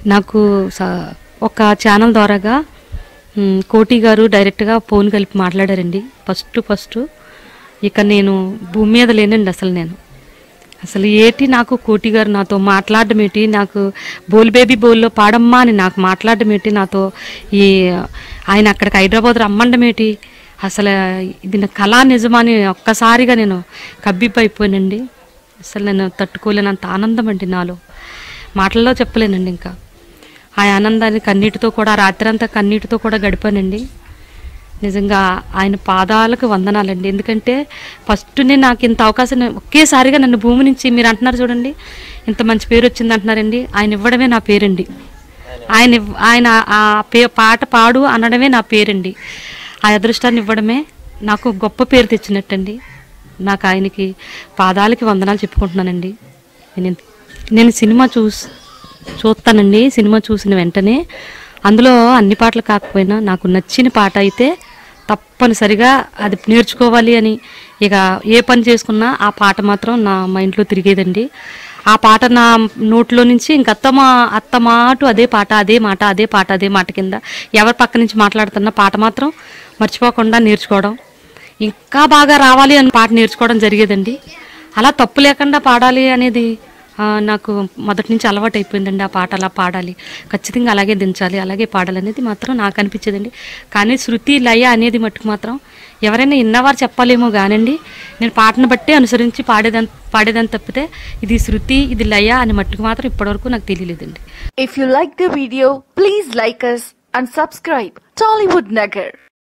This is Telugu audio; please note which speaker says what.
Speaker 1: నాకు స- ఒక ఛానల్ ద్వారాగా మ్, కోటి గారు డైరెక్ట్గా ఫోన్ కలిపి మాట్లాడారండి ఫస్ట్ ఫస్ట్ ఇక నేను భూమి మీద లేనండి అసలు నేను అసలు ఏటి నాకు కోటి గారు నాతో మాట్లాడడం ఏంటి నాకు బోల్ బేబీ బోల్లో పాడమ్మా అని నాకు మాట్లాడడం ఏంటి నాతో ఈ ఆయన అక్కడికి హైదరాబాద్ రమ్మండం ఏంటి అసలు ఇది నా కళా నిజమా అని ఒక్కసారిగా నేను కబ్బిబ్బైపోయానండి అసలు నేను తట్టుకోలేనంత ఆనందం అండి నాలో మాటల్లో చెప్పలేనండి ఇంకా ఆ ఆనందాన్ని కన్నీటితో కూడా ఆ రాత్రి అంతా కన్నీటితో కూడా గడిపానండి నిజంగా ఆయన పాదాలకు వందనాలండి ఎందుకంటే ఫస్ట్ నేను నాకు ఇంత అవకాశం ఒకేసారిగా నన్ను భూమి నుంచి మీరు అంటున్నారు చూడండి ఇంత మంచి పేరు వచ్చింది అంటున్నారండి ఆయన ఇవ్వడమే నా పేరండి ఆయన ఇవ్- ఆయన ఆ పే పాట పాడు అనడమే నా పేరండి ఆ అదృష్టాన్ని ఇవ్వడమే నాకు గొప్ప పేరు తెచ్చినట్టండి నాకు ఆయనకి పాదాలకి వందనాలు చెప్పుకుంటున్నానండి నేను ఇంత- నేను సినిమా చూస్ చూస్తానండి సినిమా చూసిన వెంటనే అందులో అన్ని పాటలు కాకపోయినా నాకు నచ్చిన పాట అయితే తప్పనిసరిగా అది నేర్చుకోవాలి అని ఇక ఏ పని చేసుకున్నా ఆ పాట మాత్రం నా మైండ్లో తిరిగేదండి ఆ పాట నా నోట్లో నుంచి ఇంక అత్తమా అత్త మాటు అదే పాట అదే మాట అదే పాట అదే మాట కింద ఎవరి పక్క నుంచి మాట్లాడుతున్న పాట మాత్రం మర్చిపోకుండా నేర్చుకోవడం ఇంకా బాగా రావాలి అని పాట నేర్చుకోవడం జరిగేదండి అలా తప్పు లేకుండా పాడాలి అనేది ఆ, నాకు మొదటి నుంచి అలవాటు అయిపోయిందండి ఆ పాట అలా పాడాలి ఖచ్చితంగా అలాగే దించాలి అలాగే పాడాలి అనేది మాత్రం నాకు అనిపించేదండి కానీ శృతి లయ అనేది మట్టుకు మాత్రం ఎవరైనా ఇన్నవారు చెప్పాలేమో కానండి నేను పాటను బట్టి అనుసరించి పాడేదని పాడేదని తప్పితే ఇది శృతి ఇది లయ అని మట్టుకు మాత్రం ఇప్పటివరకు నాకు తెలియలేదండి
Speaker 2: If you like the video, please like us and subscribe Tollywood Nagar.